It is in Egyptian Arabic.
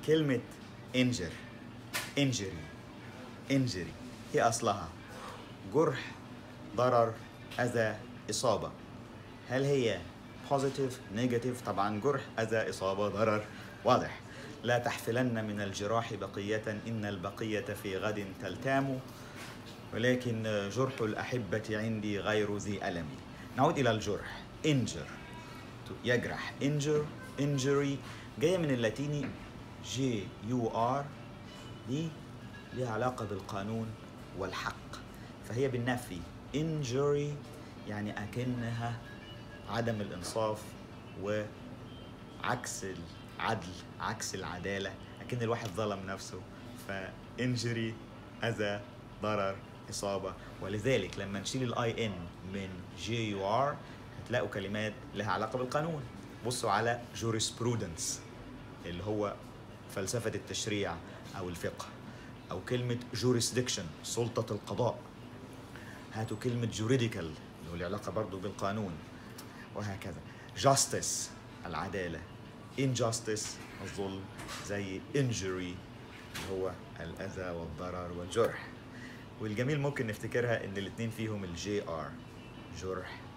كلمة injure injury injury هي أصلها جرح ضرر أذى إصابة هل هي positive negative طبعا جرح أذى إصابة ضرر واضح لا تحفلن من الجراح بقية إن البقية في غد تلتام ولكن جرح الأحبة عندي غير ذي ألم نعود إلى الجرح injure يجرح injure injury جاية من اللاتيني جي يو ار دي ليها علاقة بالقانون والحق فهي بالنفي injury يعني أكنها عدم الإنصاف وعكس العدل عكس العدالة أكن الواحد ظلم نفسه فانجري أذى ضرر إصابة ولذلك لما نشيل الاي ان من جي يو ار هتلاقوا كلمات لها علاقة بالقانون بصوا على jurisprudence اللي هو فلسفة التشريع أو الفقه أو كلمة jurisdiction سلطة القضاء هاتوا كلمة juridical اللي هو له علاقة برضو بالقانون وهكذا justice العدالة injustice الظلم زي injury اللي هو الأذى والضرر والجرح والجميل ممكن نفتكرها إن الاتنين فيهم الجي ار جرح